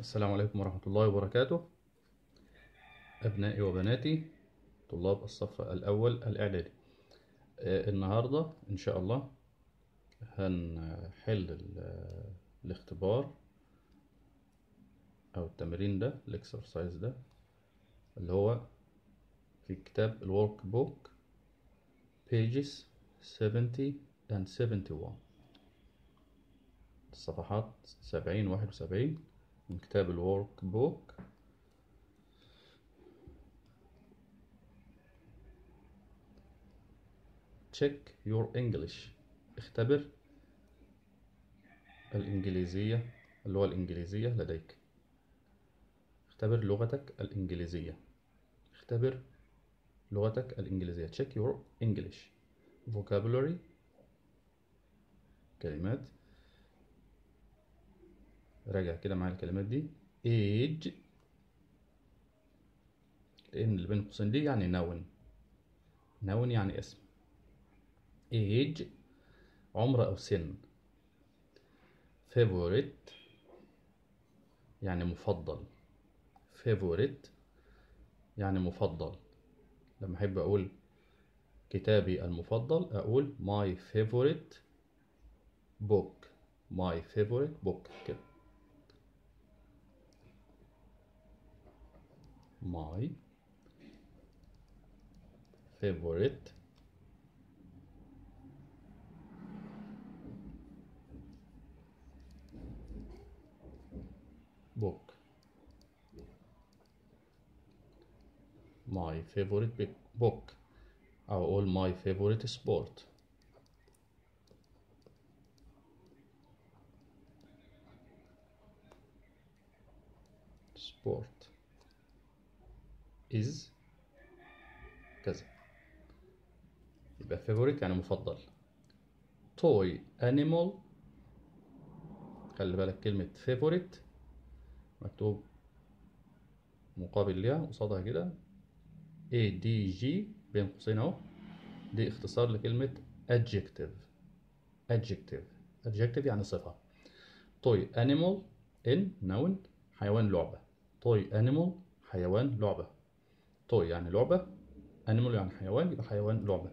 السلام عليكم ورحمة الله وبركاته أبنائي وبناتي طلاب الصف الأول الإعدادي آه، النهاردة إن شاء الله هنحل ال- الاختبار أو التمرين ده الإكسرسايز ده اللي هو في كتاب الورك بوك pages 70 and 71 الصفحات 70 71 من كتاب الورك بوك check your English اختبر الإنجليزية اللغة الإنجليزية لديك اختبر لغتك الإنجليزية اختبر لغتك الإنجليزية check your English vocabulary كلمات راجع كده معايا الكلمات دي age لأن اللي بين قوسين دي يعني noun noun يعني اسم age عمر أو سن favorite يعني مفضل favorite يعني مفضل لما أحب أقول كتابي المفضل أقول my favorite book my favorite book كده my favorite book my favorite big book أو أقول my favorite sport sport is كذا يبقى favorite يعني مفضل toy animal خلي بالك كلمة favorite مكتوب مقابل ليها قصادها كده A D G بين قوسين اهو دي اختصار لكلمة adjective adjective adjective يعني صفة toy animal in noun حيوان لعبة toy animal حيوان لعبة toy يعني لعبة animal يعني حيوان يبقى حيوان لعبة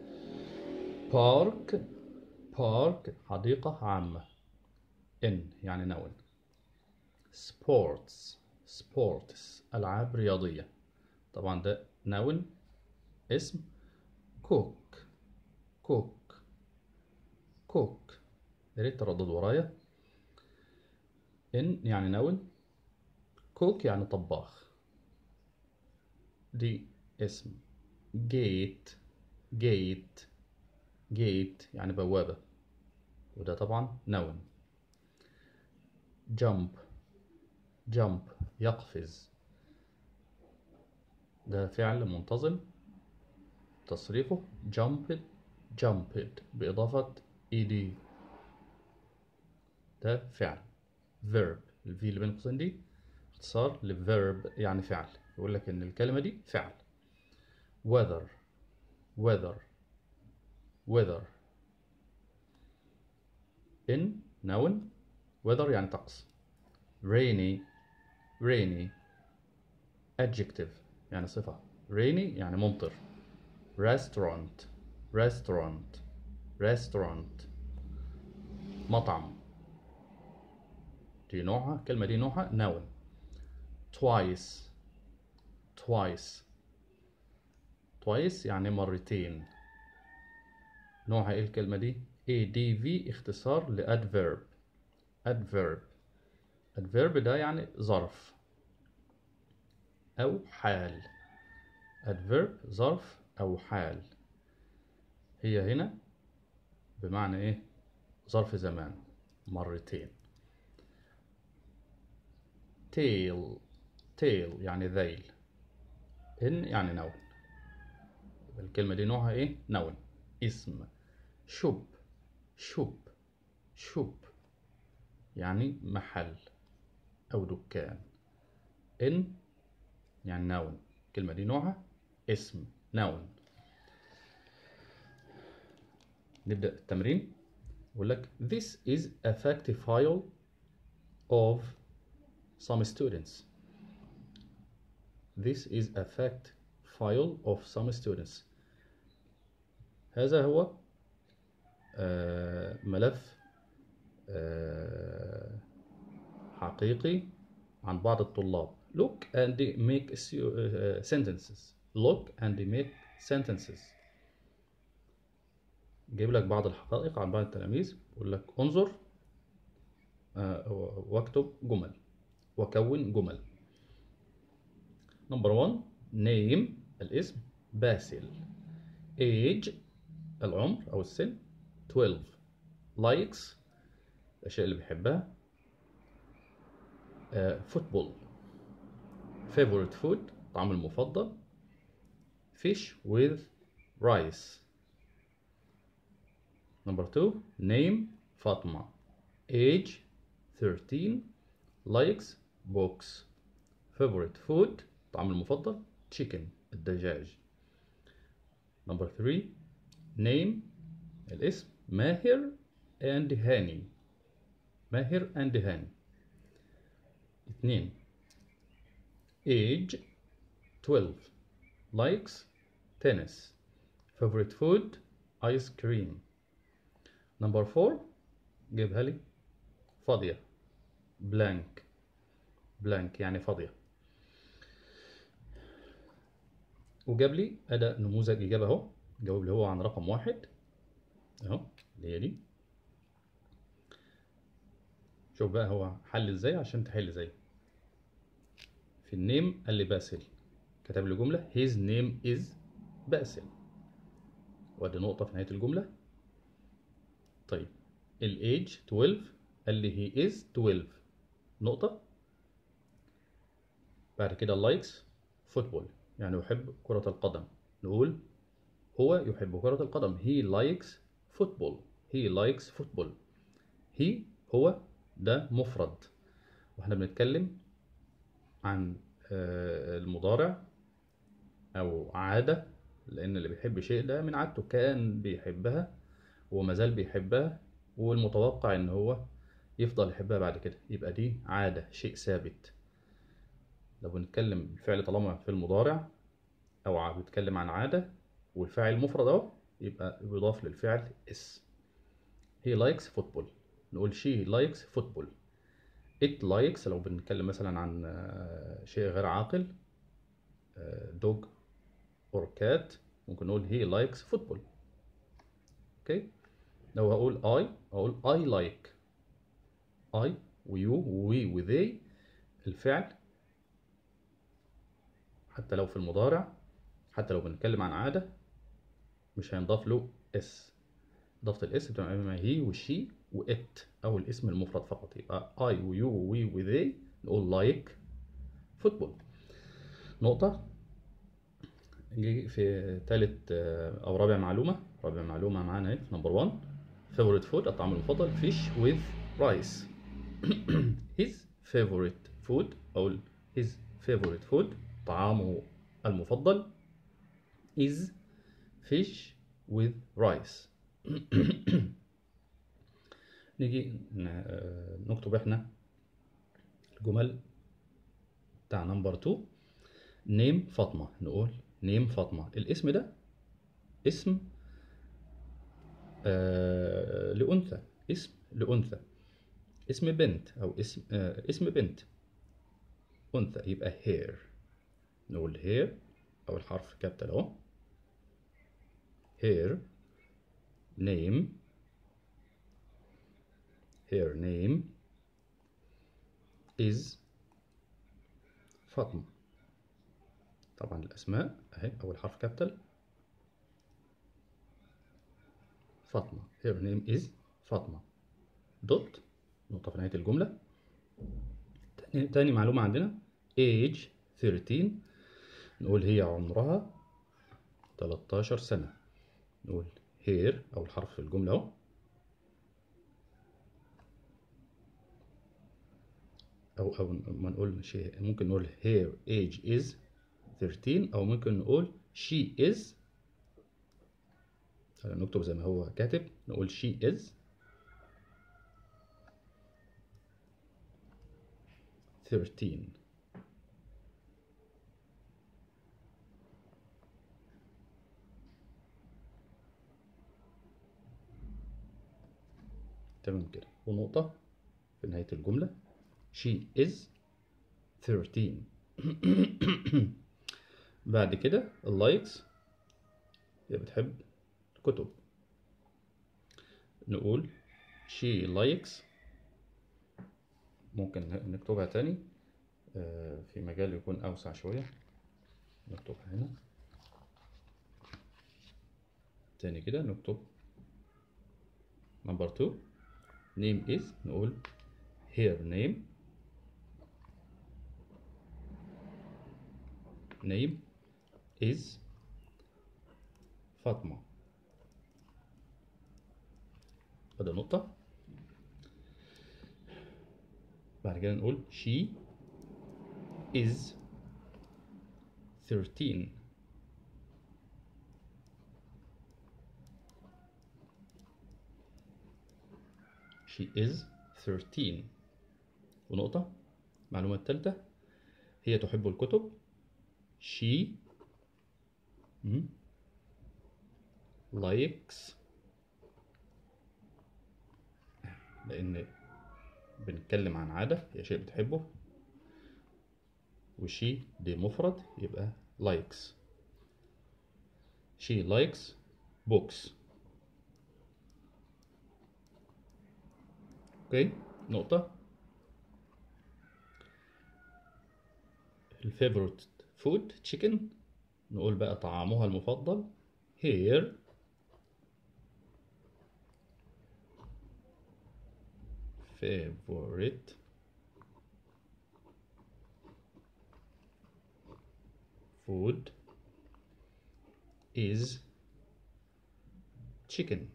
park park حديقة عامة in يعني noun sports sports ألعاب رياضية طبعا ده noun اسم cook cook cook يا ريت تردد ورايا in يعني noun cook يعني طباخ دي اسم gate gate gate يعني بوابة وده طبعا noun jump jump يقفز ده فعل منتظم تصريفه jumped jumped بإضافة ed ده فعل verb الفي اللي بين قوسين دي اختصار لverb يعني فعل يقول لك إن الكلمة دي فعل weather weather weather in noun weather يعني طقس rainy rainy adjective يعني صفة rainy يعني ممطر restaurant restaurant restaurant مطعم دي نوعها الكلمة دي نوعها noun twice twice twice يعني مرتين نوعها ايه الكلمة دي adv اختصار لادverb adverb adverb ده يعني ظرف أو حال adverb ظرف أو حال هي هنا بمعنى إيه ظرف زمان مرتين tail tail يعني ذيل إن يعني نون الكلمة دي نوعها إيه نون اسم شب شب شب يعني محل أو دكان إن يعني نون الكلمة دي نوعها اسم نون نبدأ التمرين يقول لك this is a fact file of some students this is a fact file of some students هذا هو آه، ملف آه، حقيقي عن بعض الطلاب look and make su- آه، sentences look and make sentences جايب لك بعض الحقائق عن بعض التلاميذ بيقول لك انظر آه، واكتب جمل وكون جمل نمبر 1 نيم الاسم باسل age العمر او السن 12 لايكس الاشياء اللي بيحبها فوتبول favorite food طعام المفضل fish with rice number 2 name فاطمة age 13 likes books favorite food طعام المفضل chicken الدجاج number 3 name الاسم ماهر and هاني ماهر and هاني اثنين age 12 likes tennis favorite food ice cream number 4 جيبها لي فاضية blank blank يعني فاضية وجاب لي أداة نموذج إجابة أهو جاوب لي هو عن رقم واحد أهو اللي هي دي شوف بقى هو حل إزاي عشان تحل زي في النيم قال لي باسل كتب لي جملة his name is باسل وادي نقطة في نهاية الجملة طيب الايج 12 قال لي he is 12 نقطة بعد كده اللايكس فوتبول يعني يحب كرة القدم نقول هو يحب كرة القدم he likes football he likes football he هو ده مفرد واحنا بنتكلم عن آه، المضارع او عادة لان اللي بيحب شيء ده من عادته كان بيحبها وما زال بيحبها والمتوقع ان هو يفضل يحبها بعد كده يبقى دي عادة شيء ثابت لو بنتكلم الفعل طالما في المضارع او ع- بنتكلم عن عادة والفاعل مفرد اهو يبقى بيضاف للفعل اس he likes football نقول she likes football it likes لو بنتكلم مثلا عن آه، شيء غير عاقل آه، dog or cat ممكن نقول he likes football اوكي لو هقول I اقول I like I ويو ووي وذي الفعل حتى لو في المضارع حتى لو بنتكلم عن عادة مش هينضاف له اس إضافة الاس بتبقى اما هي والشي وات أو الاسم المفرد فقط يبقى I ويو ووي وذي نقول like فوتبول نقطة نيجي في تالت آه، أو رابع معلومة رابع معلومة معانا اهي نمبر 1 favorite food الطعام المفضل fish with rice his favorite food أو his favorite food طعامه المفضل is fish with rice نيجي ن- آه، نكتب احنا الجمل بتاع نمبر 2 نيم فاطمة نقول نيم فاطمة الاسم ده اسم آه لأنثى اسم لأنثى اسم بنت أو اسم آه اسم بنت أنثى يبقى هير نقول هير أو الحرف كابيتال أهو هير name her name is فاطمة طبعا الأسماء أهي أول حرف كابيتال فاطمة her name is فاطمة دوت نقطة في نهاية الجملة تاني, تاني معلومة عندنا age 13 نقول هي عمرها 13 سنة نقول here أول حرف في الجملة أهو أو أو ما نقول شيء ممكن نقول her age is 13 أو ممكن نقول she is نكتب زي ما هو كاتب نقول she is 13 تمام كده ونقطة في نهاية الجملة she is 13 بعد كده اللايكس هي بتحب الكتب نقول she likes ممكن نكتبها تاني آه، في مجال يكون أوسع شوية نكتبها هنا تاني كده نكتب number two name is نقول her name name is فاطمة بدأ نقطة بعد كده نقول she is 13 she is 13 ونقطة المعلومة الثالثة هي تحب الكتب she مم. likes لأن بنتكلم عن عادة هي شيء بتحبه وشي دي مفرد يبقى likes she likes books اوكي نقطة الفيفورت فود chicken نقول بقى طعامها المفضل here favorite food is chicken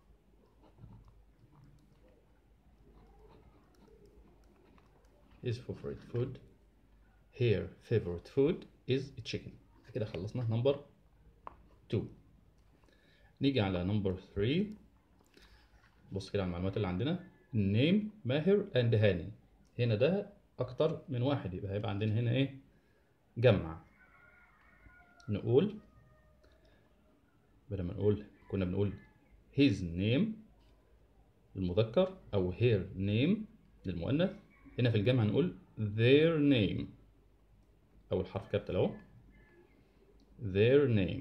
his favorite food her favorite food is chicken كده خلصنا نمبر 2 نيجي على نمبر 3 بص كده على المعلومات اللي عندنا نيم ماهر اند هاني هنا ده اكتر من واحد يبقى هيبقى عندنا هنا ايه جمع نقول بدل ما نقول كنا بنقول his name للمذكر او her name للمؤنث هنا في الجمع هنقول their name اول حرف كابيتال اهو their name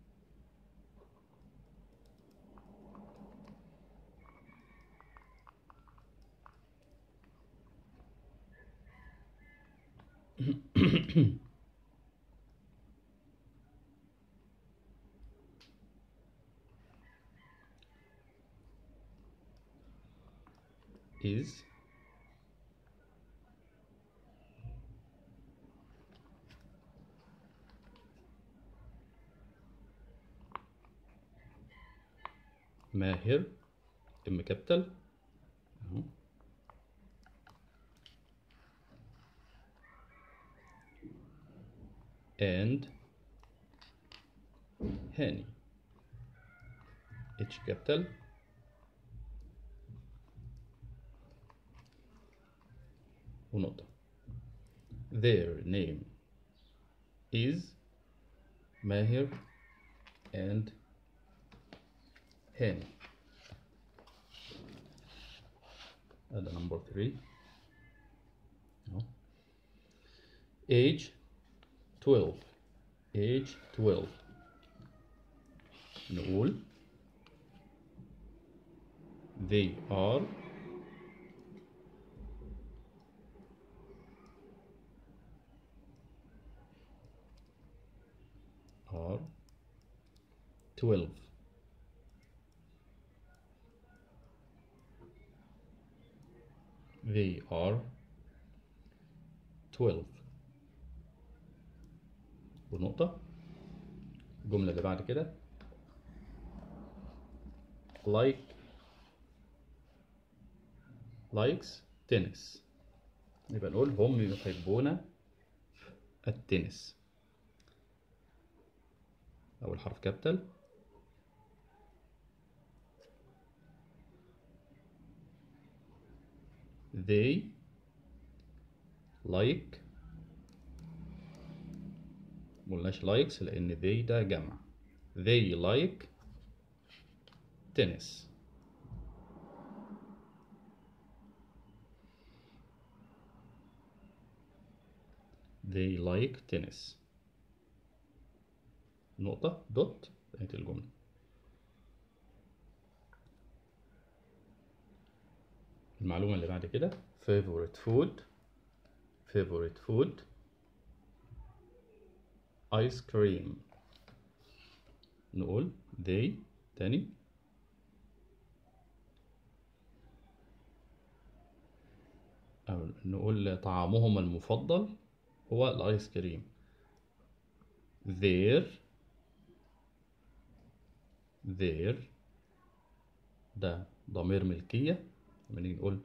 is ماهر ام كابيتال اهو and هاني H capital ونقطة their name is ماهر and هاني هذا number three أهو. age 12 age 12 نقول they are are 12 they are 12 ونقطة الجملة اللي بعد كده like likes tennis يبقى نقول هم يحبون التنس أول حرف كابيتال they like مقلناش likes لأن they ده جمع they like tennis they like tennis نقطة دوت نهاية الجملة المعلومة اللي بعد كده favorite food favorite food ice cream نقول they تاني أو نقول طعامهم المفضل هو الآيس كريم their their ده ضمير ملكية لما نيجي نقول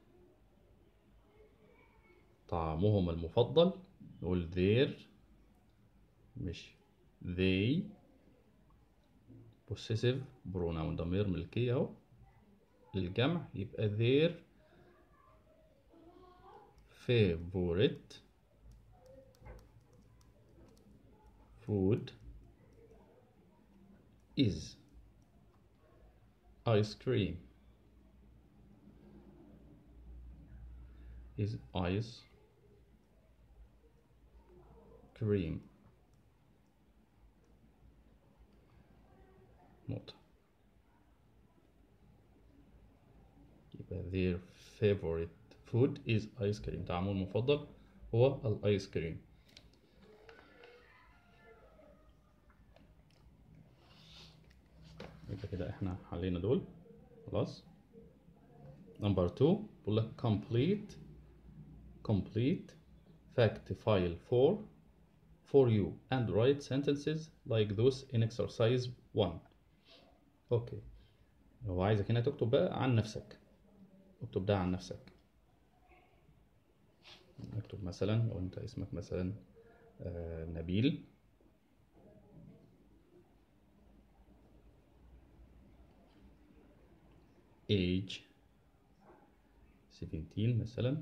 طعامهم المفضل نقول their مش they possessive pronoun ضمير ملكية اهو للجمع يبقى their favorite food is ice cream is ice cream نقطة يبقى their favorite food is ice cream طعامه المفضل هو الايس كريم يبقى كده احنا حلينا دول خلاص نمبر 2 بقول لك complete complete fact file for for you and write sentences like those in exercise 1 اوكي هو عايزك هنا تكتب بقى عن نفسك اكتب ده عن نفسك اكتب مثلا لو انت اسمك مثلا آه نبيل age 17 مثلا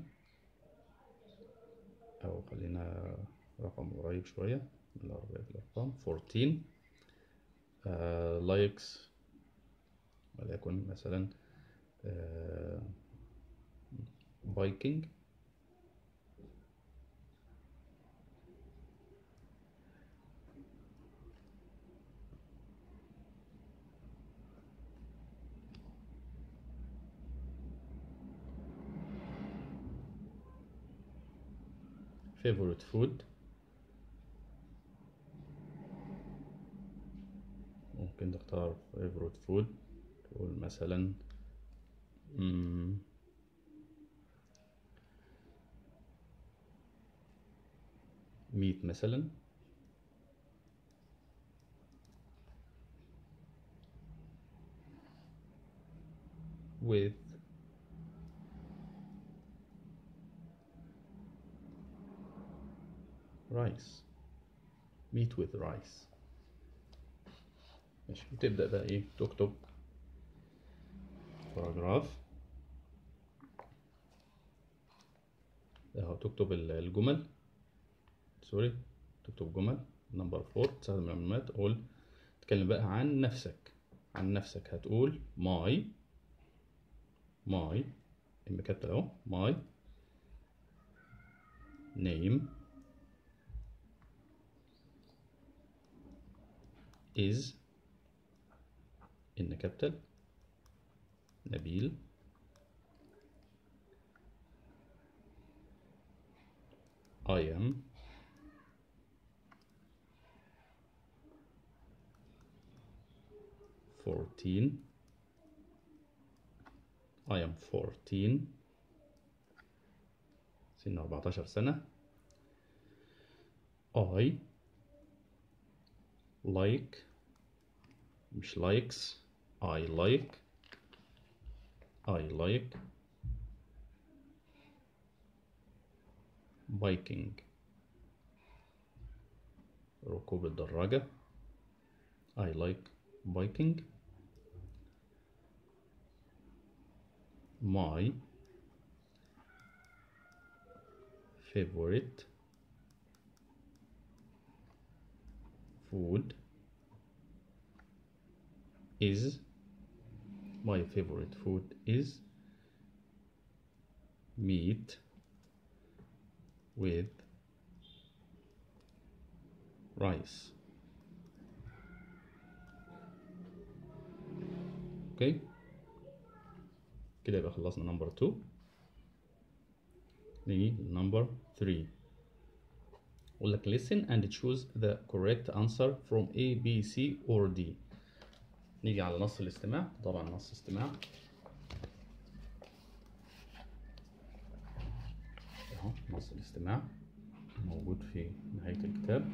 او خلينا رقم قريب شوية من الأربعة الأرقام 14 آه likes وليكن مثلا آه biking favorite food ممكن تختار favorite food تقول مثلا مم، meat مثلا with rice meat with rice ماشي وتبدأ بقى ايه تكتب باراجراف اهو تكتب ال- الجمل سوري تكتب جمل نمبر فور تستخدم المعلومات قول تتكلم بقى عن نفسك عن نفسك هتقول ماي ماي ام كابيتال اهو ماي نيم is in capital نبيل I am fourteen I am fourteen سن 14 سنة I like مش likes I like I like biking ركوب الدراجة I like biking my favorite food is my favorite food is meat with rice اوكي كده يبقى خلصنا نمبر 2 نيجي نمبر 3 يقول لك listen and choose the correct answer from A B C or D نيجي على نص الاستماع طبعا نص استماع اهو نص الاستماع موجود في نهاية الكتاب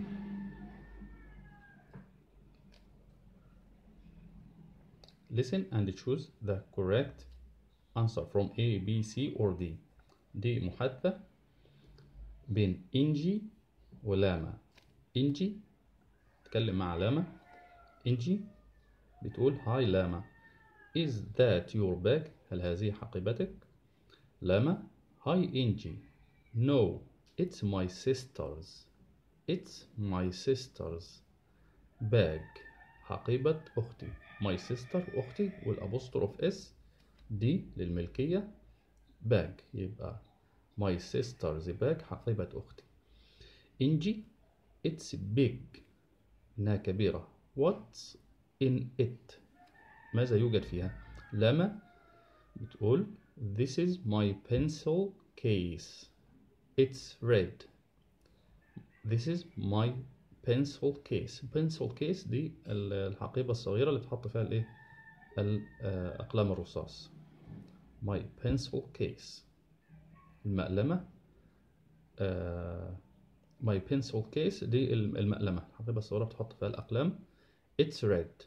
listen and choose the correct answer from A B C or D دي محادثة بين إنجي ولاما إنجي تكلم مع لاما إنجي بتقول هاي لاما is that your bag هل هذه حقيبتك لاما هاي إنجي no it's my sister's it's my sister's bag حقيبة أختي my sister أختي والأبوستروف اس دي للملكية باج يبقى my sister's bag حقيبة أختي إنجي it's big إنها كبيرة what's in it ماذا يوجد فيها لما بتقول this is my pencil case it's red this is my pencil case pencil case دي الحقيبة الصغيرة اللي بتحط فيها الايه أقلام الرصاص my pencil case المقلمة آه my pencil case دي المقلمة الحقيبة الصغيرة بتحط فيها الأقلام it's red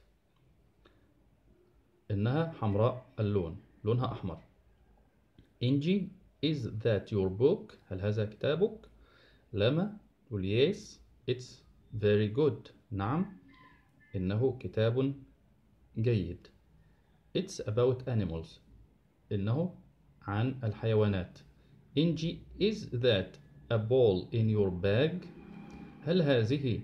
إنها حمراء اللون لونها أحمر إنجي is that your book هل هذا كتابك لما تقول yes it's very good نعم إنه كتاب جيد it's about animals إنه عن الحيوانات إنجي is that a ball in your bag هل هذه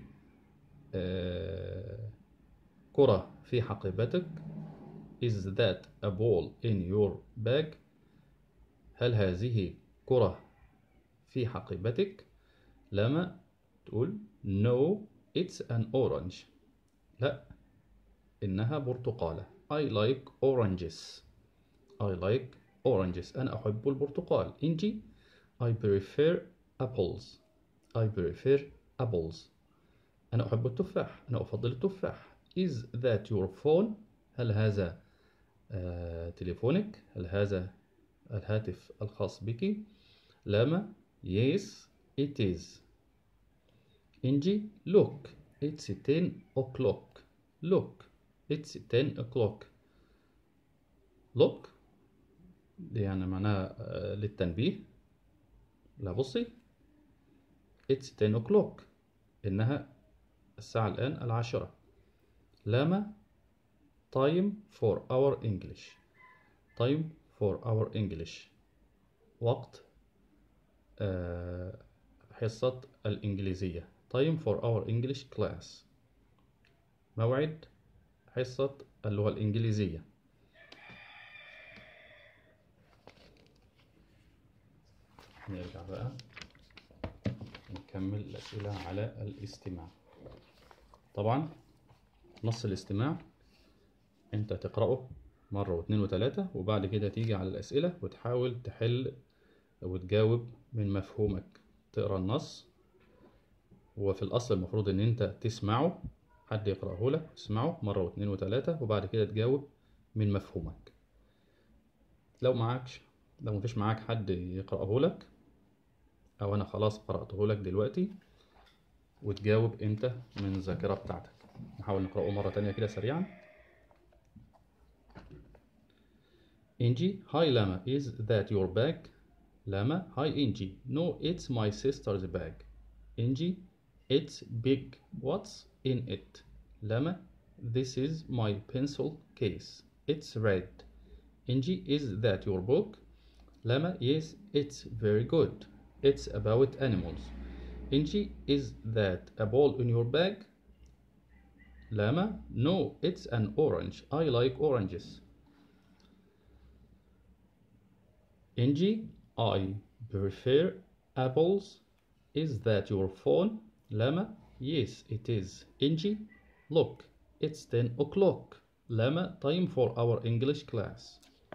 آه كرة في حقيبتك is that a ball in your bag هل هذه كرة في حقيبتك لما تقول no it's an orange لا إنها برتقالة I like oranges I like oranges أنا أحب البرتقال إنجي I prefer apples I prefer apples أنا أحب التفاح أنا أفضل التفاح Is that your phone هل هذا آه تليفونك هل هذا الهاتف الخاص بك لما Yes it is إنجي look it's 10 o'clock look it's 10 o'clock look دي يعني معناها آه للتنبيه لا بصي it's 10 o'clock إنها الساعة الآن العاشرة لما time for our English time for our English وقت آه حصة الإنجليزية time for our English class موعد حصة اللغة الإنجليزية نرجع بقى نكمل الأسئلة على الاستماع طبعا نص الاستماع انت تقرأه مرة واثنين وثلاثة وبعد كده تيجي على الأسئلة وتحاول تحل وتجاوب من مفهومك تقرأ النص هو في الأصل المفروض إن أنت تسمعه حد يقرأه لك تسمعه مرة واثنين وثلاثة وبعد كده تجاوب من مفهومك لو معكش لو مفيش معاك حد يقرأه لك أو أنا خلاص قرأته لك دلوقتي وتجاوب أنت من الذاكرة بتاعتك نحاول نقرأه مرة تانية كده سريعا إنجي هاي لاما is that your bag لاما هاي إنجي no it's my sister's bag إنجي it's big what's in it لاما this is my pencil case it's red إنجي is that your book لاما yes it's very good it's about animals Inji is that a ball in your bag Lama no it's an orange I like oranges Inji I prefer apples is that your phone Lama yes it is Inji look it's 10 o'clock Lama time for our English class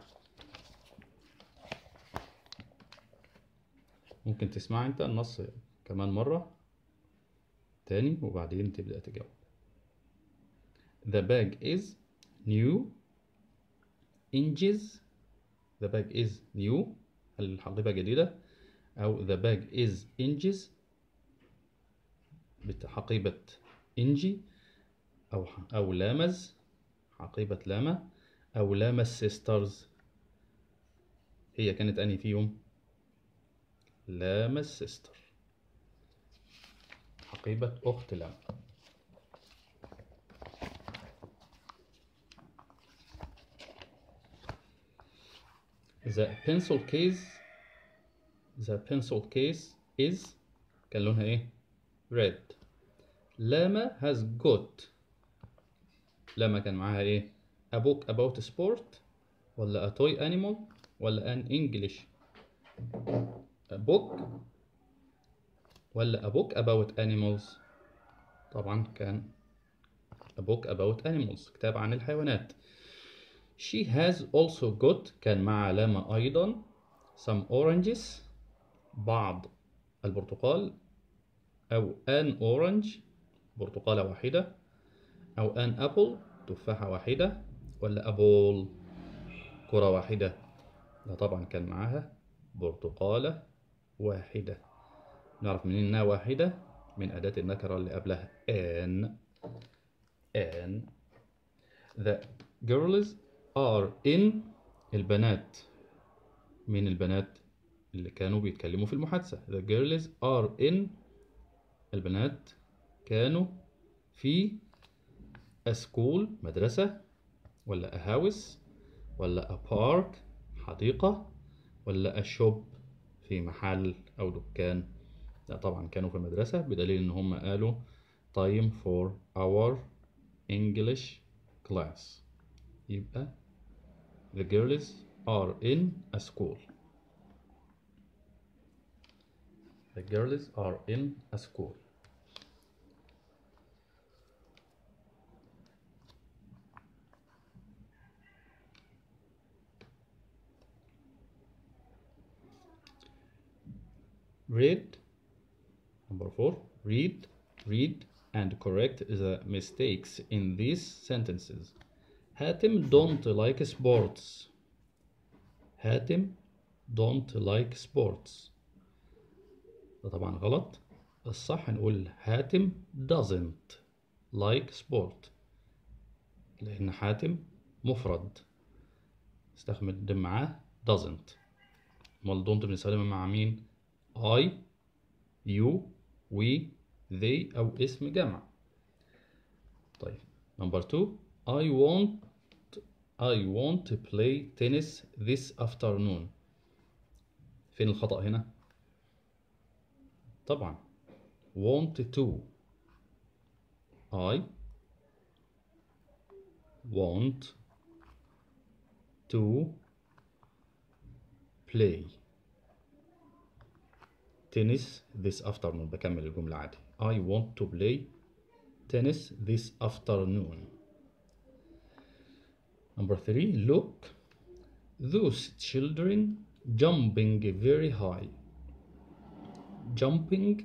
ممكن تسمع انت النص كمان مرة تاني وبعدين تبدأ تجاوب The bag is new inches The bag is new الحقيبة جديدة أو the bag is inches بحقيبة إنجي أو أو لامز حقيبة لاما أو لامز سيسترز هي كانت أنهي فيهم؟ لامز سيستر حقيبة أخت لام The pencil case The pencil case is كان لونها ايه؟ red لاما has got لاما كان معاها ايه؟ a book about sport ولا a toy animal ولا an English a book ولا a book about animals طبعا كان a book about animals كتاب عن الحيوانات she has also got كان مع لاما أيضا some oranges بعض البرتقال أو an orange برتقالة واحدة أو an apple تفاحة واحدة ولا a ball كرة واحدة لا طبعا كان معاها برتقالة واحدة نعرف منين إنها واحدة من أداة النكرة اللي قبلها an an the girls are in البنات من البنات اللي كانوا بيتكلموا في المحادثة the girls are in البنات كانوا في a school مدرسة ولا a house ولا a park حديقة ولا a shop في محل أو دكان لا طبعا كانوا في المدرسة بدليل إن هم قالوا time for our English class يبقى the girls are in a school the girls are in a school read number four read read and correct the mistakes in these sentences Hatim don't like sports Hatim don't like sports ده طبعا غلط الصح نقول حاتم doesn't like sport لأن حاتم مفرد استخدم معاه doesn't امال don't بنستخدمها مع مين I you we they أو اسم جمع طيب number two I want I want to play tennis this afternoon فين الخطأ هنا طبعا want to I want to play tennis this afternoon بكمل الجملة عادي I want to play tennis this afternoon number three look those children jumping very high jumping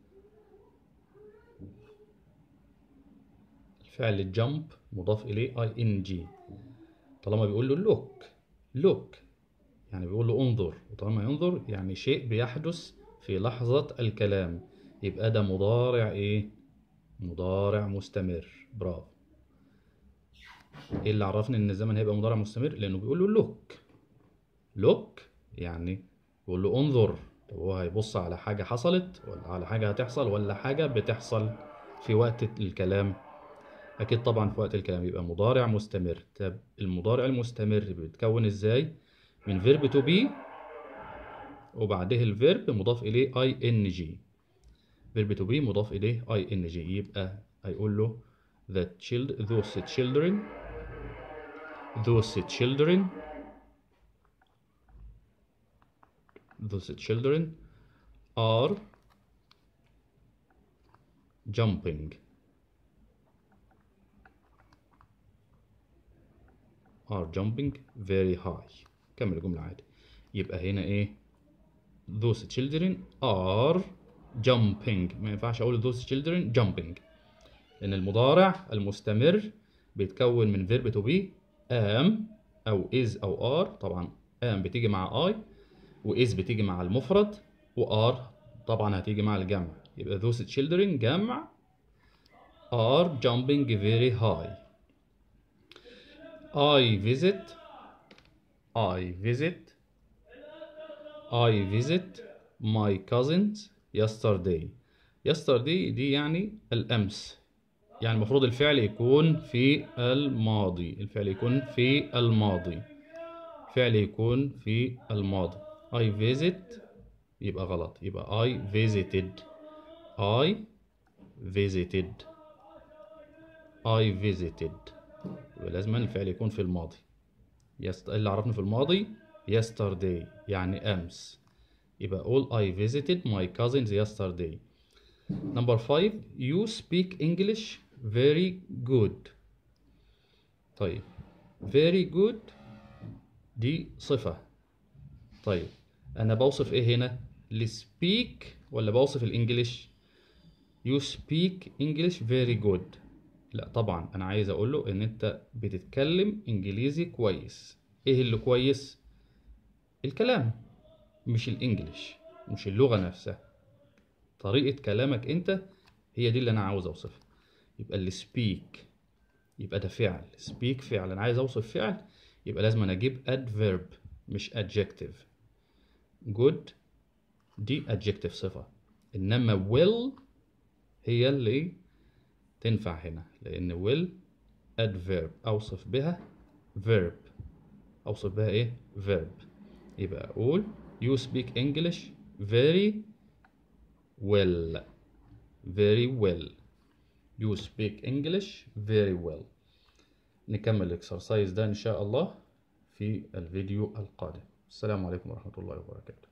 الفعل jump مضاف إليه ing طالما بيقول له look look يعني بيقول له انظر وطالما ينظر يعني شيء بيحدث في لحظة الكلام يبقى ده مضارع ايه مضارع مستمر برافو ايه اللي عرفني ان الزمن هيبقى مضارع مستمر لانه بيقول له لوك لوك يعني بيقول له انظر طب هو هيبص على حاجة حصلت ولا على حاجة هتحصل ولا حاجة بتحصل في وقت الكلام أكيد طبعا في وقت الكلام يبقى مضارع مستمر طب المضارع المستمر بيتكون إزاي من فيرب تو بي وبعده الفيرب مضاف إليه اي ان جي فيرب تو بي مضاف إليه اي ان جي يبقى هيقول له the child those children those children those children are jumping are jumping very high كمل الجملة عادي يبقى هنا ايه those children are jumping ما ينفعش اقول those children jumping لان المضارع المستمر بيتكون من verb to be am او is او are طبعا am بتيجي مع I و is بتيجي مع المفرد و are طبعا هتيجي مع الجمع يبقى those children جمع are jumping very high I visit I visit I visit my cousins yesterday yesterday دي يعني الأمس يعني المفروض الفعل يكون في الماضي الفعل يكون في الماضي فعل يكون في الماضي I visit يبقى غلط يبقى I visited I visited I visited يبقى لازم الفعل يكون في الماضي يست... اللي عرفنا في الماضي yesterday يعني أمس يبقى all I visited my cousins yesterday number five you speak English very good طيب very good دي صفة طيب أنا بوصف إيه هنا speak ولا بوصف الإنجليش you speak English very good لا طبعا أنا عايز أقول له إن أنت بتتكلم إنجليزي كويس إيه اللي كويس الكلام مش الإنجليش مش اللغة نفسها طريقة كلامك أنت هي دي اللي أنا عاوز أوصفها يبقى اللي speak يبقى ده فعل speak فعل أنا عايز أوصف فعل يبقى لازم أنا أجيب adverb مش adjective good دي adjective صفة إنما will هي اللي تنفع هنا لأن will adverb أوصف بها verb أوصف بها إيه verb يبقى أقول you speak English very well very well you speak English very well نكمل الاكسرسايز ده إن شاء الله في الفيديو القادم السلام عليكم ورحمة الله وبركاته